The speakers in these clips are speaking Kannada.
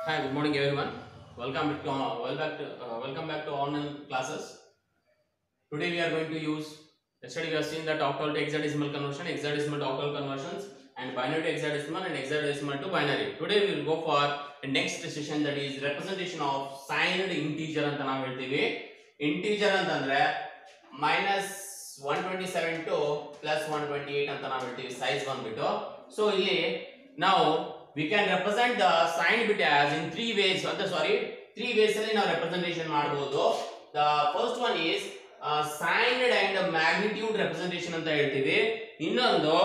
Hi, good morning everyone. Welcome back to uh, well back to, uh, welcome back to online classes. Today we are going to use yesterday we have seen that octal to hexadecimal conversion, hexadecimal to octal conversions, and binary to hexadecimal and hexadecimal to binary. Today we will go for the next session that is representation of signed integer ಅಂತ ನಾವು ಹೇಳ್ತೀವಿ ಇಂಟೀಜರ್ ಅಂತಂದ್ರೆ minus one twenty seven to plus one twenty eight ಅಂತ ನಾವು ಹೇಳ್ತೀವಿ ಸೈಜ್ ಬಂದ್ಬಿಟ್ಟು ಸೊ ಇಲ್ಲಿ ನಾವು we can represent the sign bit as in three ways ಅಂತ ಸಾರಿ ತ್ರೀ ವೇಸ್ ಅಲ್ಲಿ ನಾವು ರೆಪ್ರೆಸೆಂಟೇಷನ್ ಮಾಡಬಹುದು the first one is signed and magnitude representation ಅಂತ ಹೇಳ್ತೀವಿ ಇನ್ನೊಂದು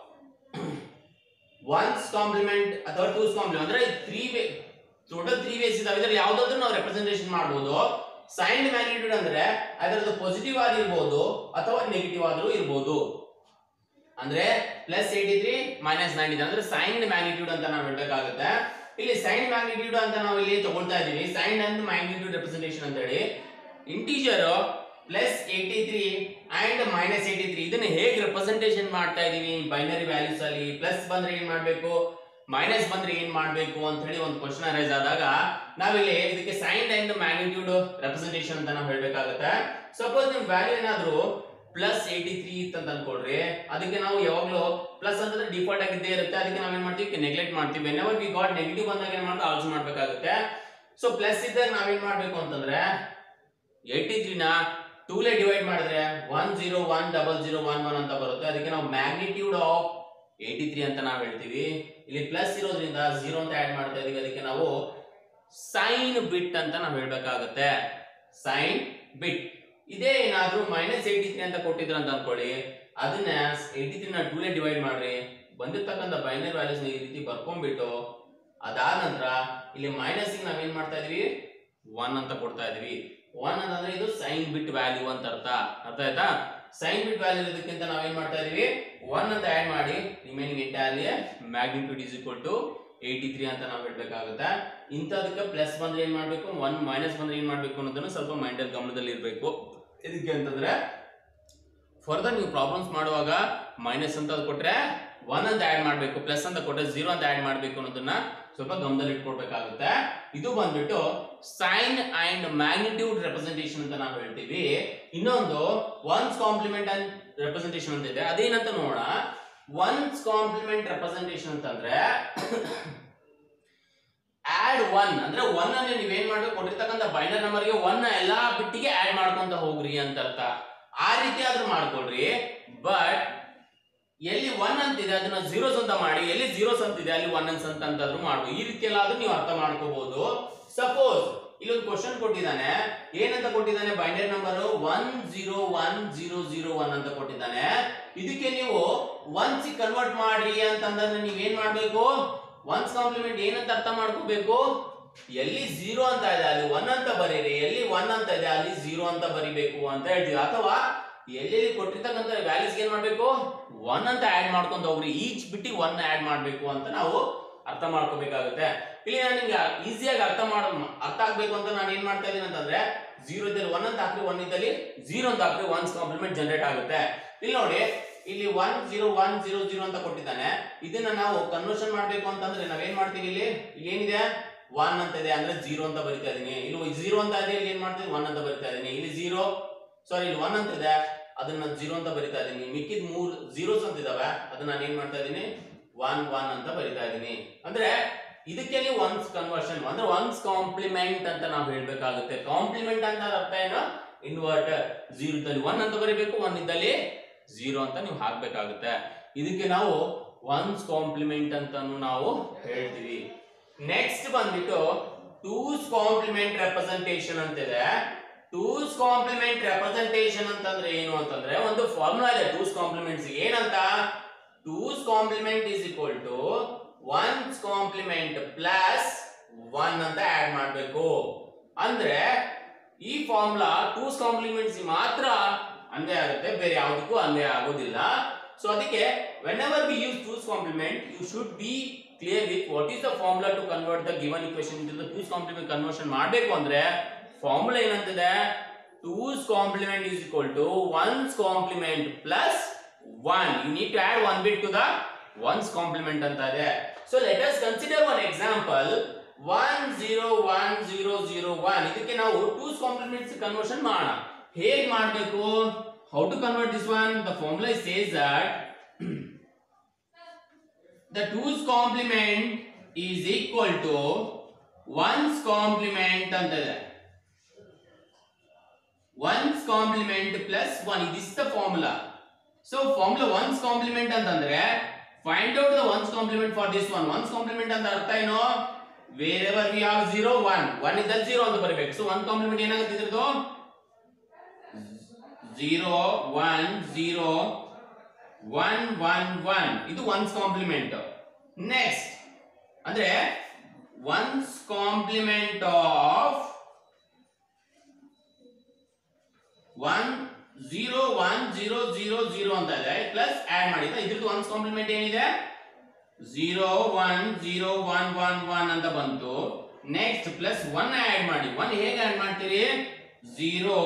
ಒನ್ಸ್ ಕಾಂಪ್ಲಿಮೆಂಟ್ ಅಥವಾ ಟೂಸ್ ಕಾಂಪ್ಲಿಮೆಂಟ್ ಅಂದ್ರೆ three way total three ways ಇದಾವೆ ಇದ್ರಲ್ಲಿ ಯಾವ್ದಾದ್ರು ನಾವು ರೆಪ್ರೆಸೆಂಟೇಷನ್ ಮಾಡಬಹುದು ಸೈನ್ ಮ್ಯಾಗ್ನಿಟ್ಯೂಡ್ ಅಂದ್ರೆ ಅದರದ್ದು ಪಾಸಿಟಿವ್ ಆಗಿರ್ಬೋದು ಅಥವಾ ನೆಗೆಟಿವ್ ಆದ್ರೂ ಇರ್ಬೋದು ಅಂದ್ರೆ plus eighty three minus nine ಇದೆ ಅಂದ್ರೆ ಸೈನ್ ಮ್ಯಾಗ್ನಿಟ್ಯೂಡ್ ಅಂತ ನಾವು ಹೇಳ್ಬೇಕಾಗುತ್ತೆ ಇಲ್ಲಿ ಸೈನ್ ಮ್ಯಾಗ್ನಿಟ್ಯೂಡ್ ಅಂತ ನಾವು ಇಲ್ಲಿ ತಗೊಳ್ತಾ ಇದೀವಿ ಸೈನ್ ಅಂಡ್ ಮ್ಯಾಗ್ನಿಟ್ಯೂಡ್ ರೆಪ್ರೆಸೆಂಟೇಷನ್ ಅಂತ ಹೇಳಿ integer plus eighty three and minus eighty three ಇದನ್ನ ಹೇಗೆ ರೆಪ್ರೆಸೆಂಟೇಷನ್ ಮಾಡ್ತಾ ಇದೀವಿ ಬೈನರಿ ವ್ಯಾಲ್ಯೂಸ್ ಅಲ್ಲಿ ಪ್ಲಸ್ ಬಂದ್ರೆ ಏನ್ ಮಾಡ್ಬೇಕು ಮೈನಸ್ ಬಂದ್ರೆ ಏನ್ ಮಾಡ್ಬೇಕು ಅಂತ ಹೇಳಿ ಒಂದು ಕ್ವಶನ್ ಅರೈಸ್ ಆದಾಗ ನಾವಿಲ್ಲಿ ಇದಕ್ಕೆ ಸೈನ್ ಅಂಡ್ ಮ್ಯಾಗ್ನಿಟ್ಯೂಡ್ ರೆಪ್ರೆಸೆಂಟೇಷನ್ ಅಂತ ನಾವು ಹೇಳ್ಬೇಕಾಗುತ್ತೆ ಸಪೋಸ್ ನಿಮ್ ವ್ಯಾಲ್ಯೂ ಏನಾದ್ರು ಪ್ಲಸ್ ಏಯ್ಟಿ ತ್ರೀ ಇತ್ತು ಅಂತ ಅನ್ಕೊಳ್ರಿ ಅದಕ್ಕೆ ನಾವು ಯಾವಾಗ್ಲೂ ಪ್ಲಸ್ ಅಂತಂದ್ರೆ ಡಿಫಾಲ್ಟ್ ಆಗಿದ್ದೇ ಇರುತ್ತೆ ಅದಕ್ಕೆ ನಾವೇನ್ ಮಾಡ್ತೀವಿ ನೆಗ್ಲೆಕ್ಟ್ ಮಾಡ್ತೀವಿ ವೆನೆವರ್ ವಿ ಗಾಟ್ ನೆಗೆಟಿವ್ ಬಂದಾಗ ಏನ್ ಮಾಡ್ತಾ ಆಲ್ಸ್ ಮಾಡ್ಬೇಕಾಗುತ್ತೆ ಸೊ ಪ್ಲಸ್ ಇದ್ದಾಗ ನಾವೇನ್ ಮಾಡ್ಬೇಕು ಅಂತಂದ್ರೆ ಏಯ್ಟಿ ತ್ರೀನ ಟೂಲೆ ಡಿವೈಡ್ ಮಾಡಿದ್ರೆ one zero one double zero one one ಅಂತ ಬರುತ್ತೆ ಅದಕ್ಕೆ ನಾವು ಮ್ಯಾಗ್ನಿಟ್ಯೂಡ್ ಆಫ್ ಏಯ್ಟಿ ತ್ರೀ ಅಂತ ನಾವು ಹೇಳ್ತೀವಿ ಇಲ್ಲಿ ಪ್ಲಸ್ ಇರೋದ್ರಿಂದ ಜೀರೋ ಅಂತ ಆಡ್ ಮಾಡ್ತಾ ಇದೀವಿ ಅದಕ್ಕೆ ನಾವು ಸೈನ್ ಬಿಟ್ ಅಂತ ನಾವು ಹೇಳ್ಬೇಕಾಗುತ್ತೆ ಸೈನ್ ಬಿಟ್ ಇದೇ ಏನಾದ್ರೂ ಮೈನಸ್ ಏಯ್ಟಿ ತ್ರೀ ಅಂತ ಕೊಟ್ಟಿದ್ರ ಅಂತ ಅನ್ಕೊಳ್ಳಿ ಅದನ್ನ ಏಯ್ಟಿ ತ್ರೀ ನ ಟೂಲೆ ಡಿವೈಡ್ ಮಾಡ್ರಿ ಬಂದಿರ್ತಕ್ಕಂಥ ಬೈನರಿ ವ್ಯಾಲ್ಯೂಸ್ ಈ ರೀತಿ ಬರ್ಕೊಂಡ್ಬಿಟ್ಟು ಅದಾದ ನಂತರ ಇಲ್ಲಿ ಮೈನಸ್ ನಾವೇನ್ ಮಾಡ್ತಾ ಇದೀವಿ ಒನ್ ಅಂತ ಕೊಡ್ತಾ ಇದೀವಿ ಒನ್ ಅಂತಂದ್ರೆ ಇದು ಸೈನ್ ಬಿಟ್ ವ್ಯಾಲ್ಯೂ ಅಂತ ಅರ್ಥ ಅರ್ಥ ಆಯ್ತಾ ಸೈನ್ ಬಿಟ್ ವ್ಯಾಲ್ಯೂ ಇದಕ್ಕಿಂತ ನಾವೇನ್ ಮಾಡ್ತಾ ಇದೀವಿ ಒನ್ ಅಂತ ಆಡ್ ಮಾಡಿ remaining entirely magnitude is equal to eighty three ಅಂತ ನಾವು ಹೇಳ್ಬೇಕಾಗುತ್ತೆ ಇಂಥದಕ್ಕೆ ಪ್ಲಸ್ ಬಂದ್ರೆ ಏನ್ ಮಾಡ್ಬೇಕು ಒನ್ ಮೈನಸ್ ಬಂದ್ರೆ ಏನ್ ಮಾಡ್ಬೇಕು ಅನ್ನೋದನ್ನ ಸ್ವಲ್ಪ ಮೈಂಡಲ್ಲಿ ಗಮನದಲ್ಲಿ ಇರಬೇಕು ಇದಕ್ಕೆ ಅಂತಂದ್ರೆ ಫರ್ದರ್ ನೀವು ಪ್ರಾಬ್ಲಮ್ಸ್ ಮಾಡುವಾಗ ಮೈನಸ್ ಅಂತ ಕೊಟ್ರೆ ಒನ್ ಅಂತ ಆಡ್ ಮಾಡಬೇಕು ಪ್ಲಸ್ ಅಂತ ಕೊಟ್ರೆ ಜೀರೋ ಅಂತ ಆಡ್ ಮಾಡಬೇಕು ಅನ್ನೋದನ್ನ ಸ್ವಲ್ಪ ಗಮನದಲ್ಲಿ ಇಟ್ಕೊಳ್ಬೇಕಾಗುತ್ತೆ ಇದು ಬಂದ್ಬಿಟ್ಟು ಸೈನ್ ಅಂಡ್ ಮ್ಯಾಗ್ನಿಟ್ಯೂಡ್ ರೆಪ್ರೆಸೆಂಟೇಷನ್ ಅಂತ ನಾವು ಹೇಳ್ತೀವಿ ಇನ್ನೊಂದು ಒನ್ಸ್ ಕಾಂಪ್ಲಿಮೆಂಟ್ ಅಂಡ್ ರೆಪ್ರೆಸೆಂಟೇಷನ್ ಅಂತ ಇದೆ ಅದೇನಂತ ನೋಡೋಣ ಒನ್ಸ್ ಕಾಂಪ್ಲಿಮೆಂಟ್ ರೆಪ್ರೆಸೆಂಟೇಷನ್ ಅಂತಂದ್ರೆ ಆಡ್ ಒನ್ ಅಂದ್ರೆ ಒನ್ ಅನ್ನ ನೀವೇನ್ ಮಾಡ್ಬೇಕು ಕೊಟ್ಟಿರ್ತಕ್ಕಂಥ ಬೈನರ್ ನಂಬರ್ಗೆ ಒನ್ ಎಲ್ಲಾ ಬಿಟ್ಟಿಗೆ ಆಡ್ ಮಾಡ್ಕೊಂತ ಹೋಗ್ರಿ ಅಂತ ಅರ್ಥ ಆ ರೀತಿ ಆದ್ರೂ ಮಾಡ್ಕೊಳ್ರಿ ಬಟ್ ಎಲ್ಲಿ ಒನ್ ಅಂತಿದೆ ಅದನ್ನ ಜೀರೋಸ್ ಅಂತ ಮಾಡಿ ಎಲ್ಲಿ ಜೀರೋಸ್ ಅಂತಿದೆ ಅಲ್ಲಿ ಒನ್ ಅನ್ಸ್ ಅಂತ ಅಂತಾದ್ರೂ ಮಾಡ್ಬೋದು ಈ ರೀತಿಯಲ್ಲಿ ಆದ್ರೂ ನೀವು ಅರ್ಥ ಮಾಡ್ಕೋಬಹುದು ಸಪೋಸ್ ಇಲ್ಲೊಂದು ಕ್ವಶನ್ ಕೊಟ್ಟಿದ್ದಾನೆ ಏನಂತ ಕೊಟ್ಟಿದ್ದಾನೆ binary number one zero one zero zero one ಅಂತ ಕೊಟ್ಟಿದ್ದಾನೆ ಇದಕ್ಕೆ ನೀವು ಒನ್ಸ್ ಕನ್ವರ್ಟ್ ಮಾಡ್ರಿ ಅಂತಂದ್ರೆ ನೀವೇನ್ ಮಾಡ್ಬೇಕು ಒನ್ಸ್ ಕಾಂಪ್ಲಿಮೆಂಟ್ ಏನಂತ ಅರ್ಥ ಮಾಡ್ಕೋಬೇಕು ಎಲ್ಲಿ ಜೀರೋ ಅಂತ ಇದೆ ಅಲ್ಲಿ ಒನ್ ಅಂತ ಬರೀರಿ ಎಲ್ಲಿ ಒನ್ ಅಂತ ಇದೆ ಅಲ್ಲಿ ಜೀರೋ ಅಂತ ಬರಿಬೇಕು ಅಂತ ಹೇಳ್ತೀವಿ ಅಥವಾ ಎಲ್ಲೆಲ್ಲಿ ಕೊಟ್ಟಿರ್ತಕ್ಕಂಥ ವ್ಯಾಲ್ಯೂಸ್ ಏನ್ ಮಾಡ್ಬೇಕು ಒನ್ ಅಂತ ಆಡ್ ಮಾಡ್ಕೊಂತ ಹೋಗ್ರಿ ಈಚ್ ಬಿಟ್ಟು ಒನ್ ಆಡ್ ಮಾಡ್ಬೇಕು ಅಂತ ನಾವು ಅರ್ಥ ಮಾಡ್ಕೋಬೇಕಾಗುತ್ತೆ ಇಲ್ಲಿ ನಾನು ನಿಮ್ಗೆ ಈಸಿಯಾಗಿ ಅರ್ಥ ಮಾಡ ಅರ್ಥ ಆಗ್ಬೇಕು ಅಂತ ನಾನು ಏನ್ ಮಾಡ್ತಾ ಇದ್ದೀನಿ ಅಂತಂದ್ರೆ ಜೀರೋ ಇದ್ದಲ್ಲಿ ಒನ್ ಅಂತ ಹಾಕ್ರಿ ಒನ್ ಇದ್ದಲ್ಲಿ ಜೀರೋ ಅಂತ ಹಾಕ್ರಿ ಒನ್ಸ್ ಕಾಂಪ್ಲಿಮೆಂಟ್ ಜನರೇಟ್ ಆಗುತ್ತೆ ಇಲ್ಲಿ ನೋಡಿ ಇಲ್ಲಿ one zero one zero zero ಅಂತ ಕೊಟ್ಟಿದ್ದಾನೆ ಇದನ್ನ ನಾವು ಕನ್ವರ್ಷನ್ ಮಾಡ್ಬೇಕು ಅಂತಂದ್ರೆ ನಾವೇನ್ ಮಾಡ್ತೀವಿ ಇಲ್ಲಿ ಇಲ್ಲಿ ಏನಿದೆ ಒನ್ ಅಂತ ಇದೆ ಅಂದ್ರೆ ಜೀರೋ ಅಂತ ಬರಿತಾ ಇದೀನಿ ಇಲ್ಲಿ ಜೀರೋ ಅಂತ ಇದೆ ಇಲ್ಲಿ ಏನ್ ಮಾಡ್ತೀವಿ ಒನ್ ಅಂತ ಬರಿತಾ ಇದೀನಿ ಇಲ್ಲಿ ಜೀರೋ ಸಾರಿ ಇಲ್ಲಿ ಒನ್ ಅಂತ ಇದೆ ಅದನ್ನ ಜೀರೋ ಅಂತ ಬರಿತಾ ಇದೀನಿ ಮಿಕ್ಕಿದ ಮೂರ್ ಜೀರೋಸ್ ಅಂತ ಇದಾವೆ ಅದನ್ನ ನಾನು ಏನ್ ಮಾಡ್ತಾ ಇದೀನಿ ಒನ್ ಒನ್ ಅಂತ ಬರಿತಾ ಇದೀನಿ ಅಂದ್ರೆ ಇದಕ್ಕೆ ನೀವು ಒನ್ಸ್ ಕನ್ವರ್ಷನ್ ಅಂದ್ರೆ ಒನ್ಸ್ ಕಾಂಪ್ಲಿಮೆಂಟ್ ಅಂತ ನಾವು ಹೇಳ್ಬೇಕಾಗುತ್ತೆ ಕಾಂಪ್ಲಿಮೆಂಟ್ ಅಂತ ಅರ್ಥ ಏನು ಇನ್ವರ್ಟ್ ಜೀರೋ ಇದ್ದಲ್ಲಿ ಒನ್ ಅಂತ ಬರಿಬೇಕು ಒನ್ ಇದ್ದಲ್ಲಿ ಜೀರೋ ಅಂತ ನೀವು ಹಾಕ್ಬೇಕಾಗುತ್ತೆ ಇದಕ್ಕೆ ನಾವು ಒನ್ಸ್ ಕಾಂಪ್ಲಿಮೆಂಟ್ ಅಂತಾನು ನಾವು ಹೇಳ್ತೀವಿ ನೆಕ್ಸ್ಟ್ ಬಂದ್ಬಿಟ್ಟು ಟೂಸ್ ಕಾಂಪ್ಲಿಮೆಂಟ್ ರೆಪ್ರೆಸೆಂಟೇಷನ್ ಅಂತಿದೆ ಟೂಸ್ ಕಾಂಪ್ಲಿಮೆಂಟ್ ರೆಪ್ರೆಸೆಂಟೇಷನ್ ಅಂತಂದ್ರೆ ಏನು ಅಂತಂದ್ರೆ ಒಂದು ಫಾರ್ಮುಲಾ ಇದೆ ಟೂಸ್ ಕಾಂಪ್ಲಿಮೆಂಟ್ಸ್ ಏನಂತ two's complement is equal to one's complement plus one ಅಂತ ಆಡ್ ಮಾಡಬೇಕು ಅಂದ್ರೆ ಈ ಫಾರ್ಮುಲಾ ಟೂಸ್ ಕಾಂಪ್ಲಿಮೆಂಟ್ಸ್ ಮಾತ್ರ ಅನ್ವಯ ಆಗುತ್ತೆ ಬೇರೆ ಯಾವುದಕ್ಕೂ ಅನ್ವಯ ಆಗೋದಿಲ್ಲ ಸೊ ಅದಕ್ಕೆ whenever we use two's complement you should be clear with what is the formula to convert the given equation into two's complement conversion ಮಾಡಬೇಕು ಅಂದ್ರೆ ಫಾರ್ಮುಲಾ ಏನಂತಿದೆ two's complement is equal to one's complement plus one you need to add one bit to the one's complement ಅಂತ ಇದೆ so let us consider one example one zero one zero zero one ಇದಕ್ಕೆ ನಾವು ಟೂಸ್ ಕಾಂಪ್ಲಿಮೆಂಟ್ಸ್ ಕನ್ವರ್ಷನ್ ಮಾಡೋಣ ಹೇಗ್ ಮಾಡಬೇಕು how to convert this one the formula says that the two's complement is equal to one's complement ಅಂತದೆ one's complement plus 1 this is the formula so formula one's complement ಅಂತಂದ್ರೆ find out the one's complement for this one one's complement ಅಂತ ಅರ್ಥ ಏನು wherever we have 0 1 1 ಇದ್ದಲ್ಲಿ 0 ಅಂತ ಬರಬೇಕು so one complement ಏನಾಗುತ್ತೆ ಇದ್ರದ್ದು 0 1 0 ಒನ್ ಒನ್ ಒನ್ ಇದು ಒನ್ಸ್ ಕಾಂಪ್ಲಿಮೆಂಟ್ ನೆಕ್ಸ್ಟ್ ಅಂದ್ರೆ one's complement of one zero one zero zero zero ಅಂತ ಇದೆ ಪ್ಲಸ್ ಆಡ್ ಮಾಡಿದ ಇದ್ರದ್ದು ಒನ್ಸ್ ಕಾಂಪ್ಲಿಮೆಂಟ್ ಏನಿದೆ zero one zero one one one ಅಂತ ಬಂತು ನೆಕ್ಸ್ಟ್ ಪ್ಲಸ್ ಒನ್ ಆಡ್ ಮಾಡಿ ಒನ್ ಹೇಗೆ ಆಡ್ ಮಾಡ್ತೀರಿ zero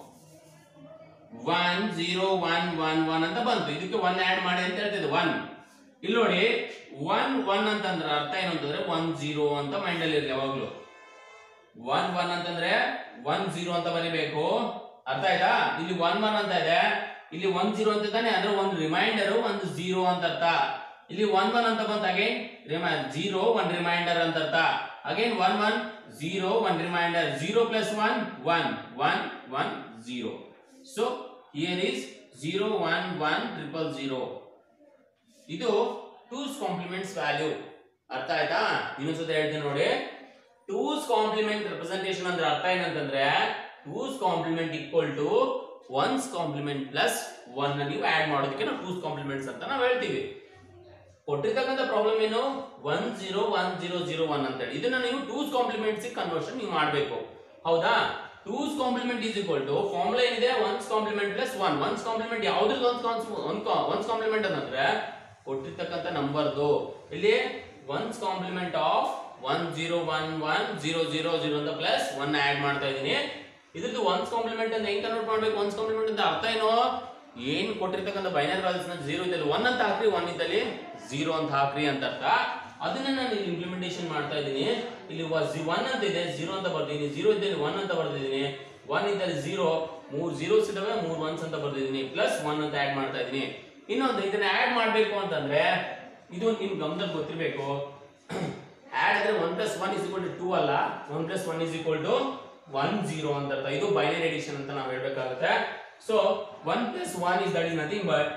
one zero one one one ಅಂತ ಬಂತು ಇದಕ್ಕೆ ಒನ್ ಆಡ್ ಮಾಡಿ ಅಂತ ಹೇಳ್ತಿದ್ದೆ ಒನ್ ಇಲ್ಲಿ ನೋಡಿ ಒನ್ ಒನ್ ಅಂತಂದ್ರೆ ಅರ್ಥ ಏನು ಅಂತಂದ್ರೆ ಒನ್ ಜೀರೋ ಅಂತ ಮೈಂಡ್ ಅಲ್ಲಿ ಇರಲಿ ಯಾವಾಗ್ಲೂ ಒನ್ ಒನ್ ಅಂತಂದ್ರೆ ಒನ್ ಜೀರೋ ಅಂತ ಬರಿಬೇಕು ಅರ್ಥ ಆಯ್ತಾ ಇಲ್ಲಿ ಒನ್ ಒನ್ ಅಂತ ಇದೆ ಇಲ್ಲಿ ಒನ್ ಜೀರೋ ಅಂತ ತಾನೆ ಅಂದ್ರೆ ಒಂದು ರಿಮೈಂಡರ್ ಒಂದು ಜೀರೋ ಅಂತ ಅರ್ಥ ಇಲ್ಲಿ ಒನ್ ಒನ್ ಅಂತ ಬಂತ ಅಗೇನ್ ಜೀರೋ ಒನ್ ರಿಮೈಂಡರ್ ಅಂತ ಅರ್ಥ again one one zero one remainder zero plus one one one one zero so here is zero one one triple zero ಇದು ಟೂಸ್ ಕಾಂಪ್ಲಿಮೆಂಟ್ಸ್ ವ್ಯಾಲ್ಯೂ ಅರ್ಥ ಆಯ್ತಾ ಇನ್ನೊಂದ್ಸತಿ ಹೇಳ್ತೀನಿ ನೋಡಿ ಟೂಸ್ ಕಾಂಪ್ಲಿಮೆಂಟ್ ರೆಪ್ರೆಸೆಂಟೇಷನ್ ಅಂದ್ರೆ ಅರ್ಥ ಏನಂತಂದ್ರೆ two's complement equal to one's complement plus one ನೀವು ಆಡ್ ಮಾಡೋದಕ್ಕೆ ನಾವು ಟೂಸ್ ಕಾಂಪ್ಲಿಮೆಂಟ್ಸ್ ಅಂತ ನಾವು ಹೇಳ್ತೀವಿ ಕೊಟ್ಟಿರ್ತಕ್ಕಂಥ ಪ್ರಾಬ್ಲಮ್ ಏನು one zero one zero zero one ಅಂತ ಹೇಳಿ ಇದನ್ನ ನೀವು ಟೂಸ್ ಕಾಂಪ್ಲಿಮೆಂಟ್ಸ್ ಕನ್ವರ್ಷನ್ ನೀವು ಮಾಡಬೇಕು ಹೌದಾ two's complement is equal to formula ಏನಿದೆ one's complement plus one one's complement ಯಾವ್ದ್ರದ್ದು ಒನ್ಸ್ ಒನ್ಸ್ ಕಾಂಪ್ಲಿಮೆಂಟ್ ಅಂತಂದ್ರೆ ಕೊಟ್ಟಿರ್ತಕ್ಕಂಥ ನಂಬರ್ದು ಇಲ್ಲಿ one's complement of one zero one one zero zero zero ಅಂತ ಪ್ಲಸ್ ಒನ್ ಆಡ್ ಮಾಡ್ತಾ ಇದೀನಿ ಇದ್ರದ್ದು ಒನ್ಸ್ ಕಾಂಪ್ಲಿಮೆಂಟ್ ಅಂತ ಹೆಂಗ್ ಕನ್ವರ್ಟ್ ಮಾಡ್ಬೇಕು ಒನ್ಸ್ ಕಾಂಪ್ಲಿಮೆಂಟ್ ಅಂತ ಅರ್ಥ ಏನು ಏನ್ ಕೊಟ್ಟಿರ್ತಕ್ಕಂಥ ಬೈನರಿ ವ್ಯಾಲ್ಯೂಸ್ ನ ಜೀರೋ ಇದ್ದಲ್ಲಿ ಒನ್ ಅಂತ ಹಾಕ್ರಿ ಒನ್ ಇದ್ದಲ್ಲಿ ಜೀರೋ ಅಂತ ಹಾಕ್ರಿ ಅಂತ ಅರ್ಥ ಅದನ್ನ ನಾನು ಇಲ್ಲಿ ಇಂಪ್ಲಿಮೆಂಟೇಷನ್ ಮಾಡ್ತಾ ಇದ್ದೀನಿ ಇಲ್ಲಿ ಒನ್ ಅಂತ ಇದೆ ಜೀರೋ ಅಂತ ಬರ್ದಿದ್ದೀನಿ ಜೀರೋ ಇದ್ದಲ್ಲಿ ಒನ್ ಅಂತ ಬರ್ದಿದ್ದೀನಿ ಒನ್ ಇದ್ದಲ್ಲಿ ಜೀರೋ ಮೂರ್ ಜೀರೋಸ್ ಇದಾವೆ ಮೂರ್ ಒನ್ಸ್ ಅಂತ ಬರ್ದಿದ್ದೀನಿ ಪ್ಲಸ್ ಒನ್ ಅಂತ ಆಡ್ ಮಾಡ್ತಾ ಇದ್ದೀನಿ ಇನ್ನೊಂದು ಇದನ್ನ ಆಡ್ ಮಾಡ್ಬೇಕು ಅಂತಂದ್ರೆ ಇದು ನಿಮ್ ಗಮನದಲ್ಲಿ ಗೊತ್ತಿರ್ಬೇಕು ಆಡ್ ಅಂದ್ರೆ one plus one is equal to two ಅಲ್ಲ one plus one is equal to one zero ಅಂತ ಅರ್ಥ ಇದು ಬೈನರಿ ಎಡಿಷನ್ ಅಂತ ನಾವು ಹೇಳ್ಬೇಕಾಗುತ್ತೆ so one plus one is that is nothing but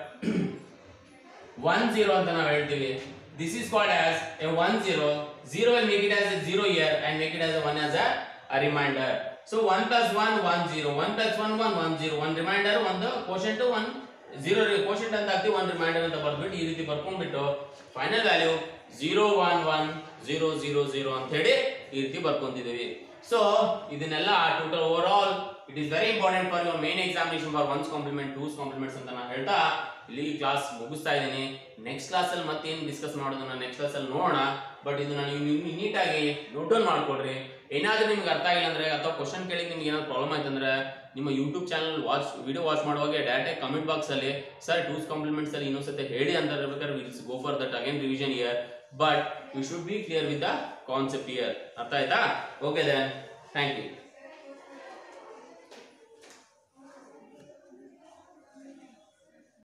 one zero ಅಂತ ನಾವು ಹೇಳ್ತೀವಿ this is called as a one zero zero will make it as a zero here and make it as one as a remainder so one plus one one zero one plus one one one zero one remainder ಒಂದು ಕೋಶೆಂಟ್ ಒನ್ ಜೀರೋ ಕೋಶೆಂಟ್ ಅಂತ ಹಾಕ್ತಿವಿ ಒನ್ ರಿಮೈಂಡರ್ ಅಂತ ಬರ್ದ್ಬಿಟ್ಟು ಈ ರೀತಿ ಬರ್ಕೊಂಡ್ಬಿಟ್ಟು final value zero one one zero zero zero ಅಂತ ಹೇಳಿ ಈ ರೀತಿ ಬರ್ಕೊಂತಿದೀವಿ ಸೊ ಇದನ್ನೆಲ್ಲ total over all it is very important for your main examination for one's complement two's complements ಅಂತ ನಾನು ಹೇಳ್ತಾ ಇಲ್ಲಿ ಕ್ಲಾಸ್ ಮುಗಿಸ್ತಾ ಇದ್ದೀನಿ ನೆಕ್ಸ್ಟ್ ಕ್ಲಾಸಲ್ಲಿ ಮತ್ತೇನು ಡಿಸ್ಕಸ್ ಮಾಡೋದು ನಾನು ನೆಕ್ಸ್ಟ್ ಕ್ಲಾಸಲ್ಲಿ ನೋಡೋಣ ಬಟ್ ಇದನ್ನ ನೀವು ನೀಟಾಗಿ ನೋಟ್ ಡೌನ್ ಮಾಡ್ಕೊಡ್ರಿ ಏನಾದ್ರೂ ನಿಮ್ಗೆ ಅರ್ಥ ಆಗಿಲ್ಲ ಅಂದ್ರೆ ಅಥವಾ ಕ್ವಶನ್ ಕೇಳಿ ನಿಮ್ಗೆ ಏನಾದ್ರು ಪ್ರಾಬ್ಲಮ್ ಆಯ್ತಂದ್ರೆ ನಿಮ್ಮ YouTube channel watch video watch ಮಾಡುವಾಗ ಡೈರೆಕ್ಟ್ ಕಮೆಂಟ್ ಬಾಕ್ಸ್ ಅಲ್ಲಿ ಸರ್ ಟೂಸ್ ಕಾಂಪ್ಲಿಮೆಂಟ್ಸ್ ಅಲ್ಲಿ ಇನ್ನೊಂದ್ಸತಿ ಹೇಳಿ ಅಂತ ಇರ್ಬೇಕಾದ್ರೆ ವಿಲ್ಸ್ go for that again revision here but you should be clear with the concept here ಅರ್ಥ ಆಯ್ತಾ ಓಕೆ ದೆನ್ ಥ್ಯಾಂಕ್ ಯು